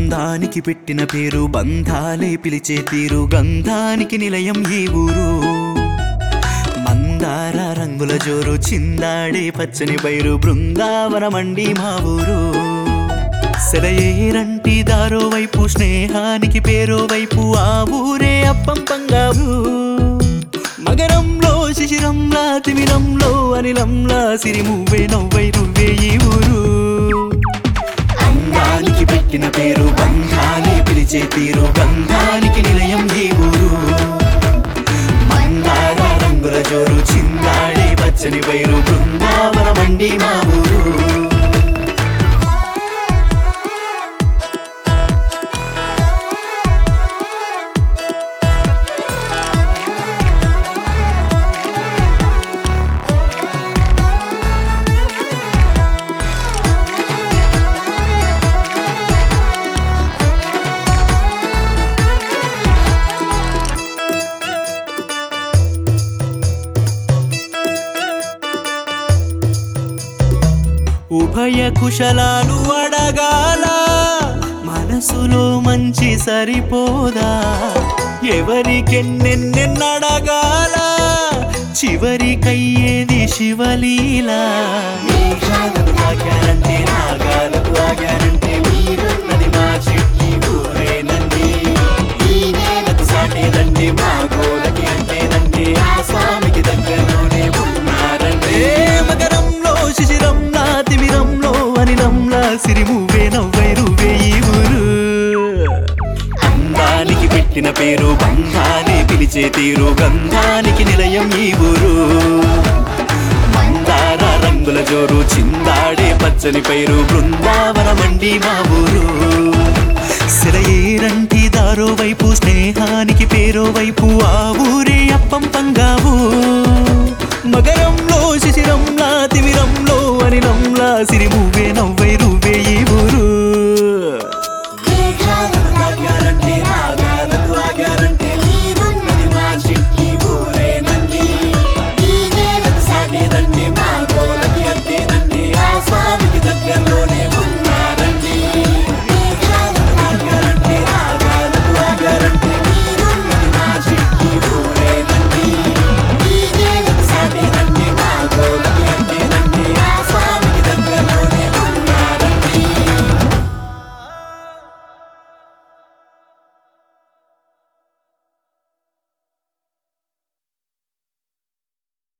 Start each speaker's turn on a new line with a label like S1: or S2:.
S1: అందానికి పెట్టిన పేరు బంధాలే పిలిచే తీరు గంధానికి నిలయం ఈ ఊరు మందార రంగుల జోరు చిందాడే పచ్చని బైరు బృందావనమండి మా ఊరు సెలయేరంటి దారో వైపు స్నేహానికి పేరో వైపు ఆ ఊరే అప్పం పంగారు మగరంలో శిశిరంలా తిమిరంలో అనిలంలా సిరిమువ్వే నవ్వై నువ్వే ఈ ఊరు అందానికి పెట్టిన పేరు బంధాలే పిలిచే తీరు గంధానికి నిలయం ఈ ఊరు మందార రంగుల జోరు చిందాడే పచ్చని వైరు బృందావనమండి మా ఊరు ఉభయ కుశలాలు అడగాల మనసులో మంచి సరిపోదా ఎవరికెన్నెన్నెన్నడగాల చివరికయ్యేది శివలీలా మేఘాలకు తాకారంటే నాగాలకు ఆగారంటే మీరున్నది మా చెట్టి ఊరేనండి ఈ నేలకు సాటేదంటే మా గోడకి అంటేదంటే ఆ స్వామికి దగ్గరలోనే ఉన్నారంటే మకరంలో శిశిరంలా తిమిరంలో అనిలంలా సిరిమువే నవ్వై రువే ఈ ఊరు అందానికి పెట్టిన పేరు బంధాన్ని పిలిచే తీరు గంధానికి నిలయం ఈ ఊరు మందార రంగుల జోరు చిందాడే పచ్చని పైరు బృందావనమండి మా ఊరు సిరయేరంటి దారో వైపు స్నేహానికి పేరో వైపు ఆ ఊరే అప్పం పంగావు మగరంలో శిశిరంలా తిమిరంలో అనిలంలా సిరిమువే నవ్వు